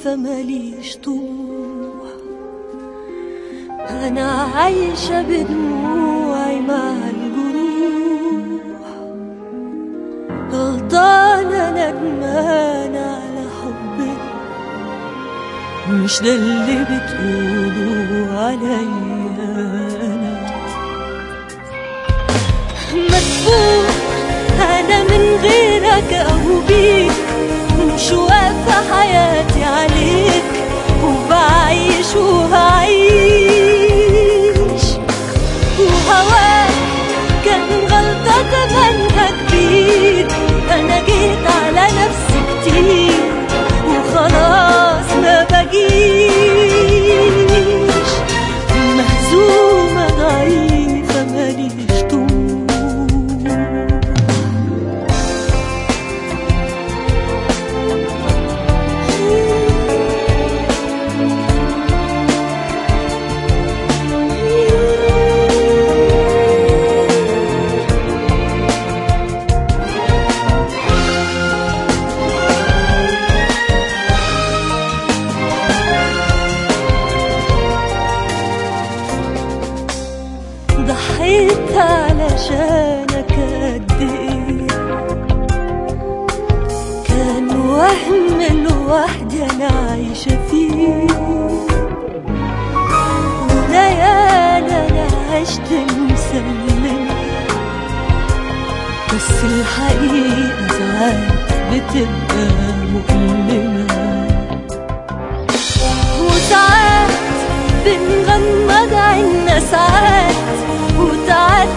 فماليش طموح أنا عايشة بدموعي مع الجروح غلطانة ندمانة على حبنا مش ده اللي بتقولوا عليا أنا مدفوع أنا من غيرك أو بيك مش واقفة حياتي عليك وبعيش وهعيش وهواك كان غلطة تمنها كبير أنا جيت على نفسي كتير وخلاص ما بجيش مهزومة ضعيفة ماليش طموح ضحيت علشانك قد ايه كان وهم لوحدي انا عايشة فيه وليالي انا عشت مسلمة بس الحقيقة ساعات بتبقى مؤلمة وساعات بنغمض عنا ساعات وساعات